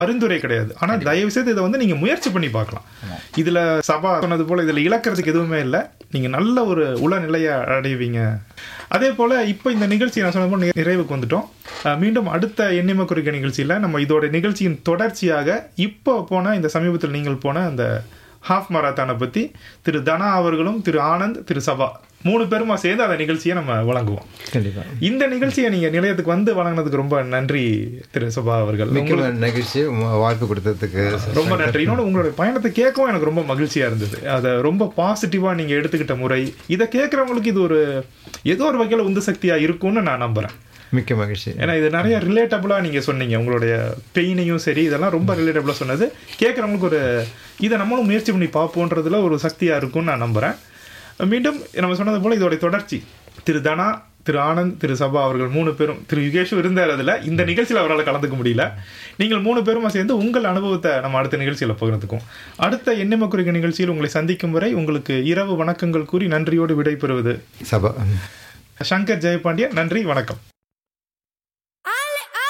பரிந்துரை கிடையாது ஆனா தயவு செய்து இதை வந்து நீங்க முயற்சி பண்ணி பார்க்கலாம் இதுல சபா சொன்னது போல இதுல இழக்கிறதுக்கு எதுவுமே இல்லை நீங்க நல்ல ஒரு உளநிலையை அடைவீங்க அதே போல இப்போ இந்த நிகழ்ச்சி நான் சொன்ன போல நி- நிறைவுக்கு வந்துட்டோம் அஹ் மீண்டும் அடுத்த எண்ணிம குறிக்க நிகழ்ச்சியில நம்ம இதோட நிகழ்ச்சியின் தொடர்ச்சியாக இப்போ போன இந்த சமீபத்தில் நீங்கள் போன அந்த ஹாஃப் மராத்தானை பத்தி திரு தனா அவர்களும் திரு ஆனந்த் திரு சபா மூணு பேருமா சேர்ந்து அந்த நிகழ்ச்சியை நம்ம வழங்குவோம் கண்டிப்பா இந்த நிகழ்ச்சியை நீங்க நிலையத்துக்கு வந்து வழங்கினதுக்கு ரொம்ப நன்றி திரு சபா அவர்கள் மிக்க மகிழ்ச்சி உங்க வாய்ப்பு கொடுத்ததுக்கு ரொம்ப நன்றி இன்னொன்று உங்களுடைய பயணத்தை கேட்கவும் எனக்கு ரொம்ப மகிழ்ச்சியா இருந்தது அதை ரொம்ப பாசிட்டிவா நீங்க எடுத்துக்கிட்ட முறை இதை கேட்கறவங்களுக்கு இது ஒரு ஏதோ ஒரு வகையில உந்து சக்தியா இருக்கும்னு நான் நம்புறேன் மிக்க மகிழ்ச்சி ஏன்னா இது நிறைய ரிலேட்டபிளா நீங்க சொன்னீங்க உங்களுடைய பெயினையும் சரி இதெல்லாம் ரொம்ப ரிலேட்டபிளா சொன்னது கேட்கறவங்களுக்கு ஒரு இதை நம்மளும் முயற்சி பண்ணி பார்ப்போன்றதுல ஒரு சக்தியா இருக்கும்னு நான் நம்புறேன் மீண்டும் நம்ம சொன்னது போல இதோட தொடர்ச்சி திரு தனா திரு ஆனந்த் திரு சபா அவர்கள் மூணு பேரும் திரு யுகேஷும் இருந்தார் அதுல இந்த நிகழ்ச்சியில் அவரால் கலந்துக்க முடியல நீங்கள் மூணு பேருமா சேர்ந்து உங்கள் அனுபவத்தை நம்ம அடுத்த நிகழ்ச்சியில் பகிர்ந்துக்கும் அடுத்த எண்ணெம குறிக்க நிகழ்ச்சியில் உங்களை சந்திக்கும் வரை உங்களுக்கு இரவு வணக்கங்கள் கூறி நன்றியோடு விடைபெறுவது சபா சங்கர் ஜெயபாண்டியன் நன்றி வணக்கம்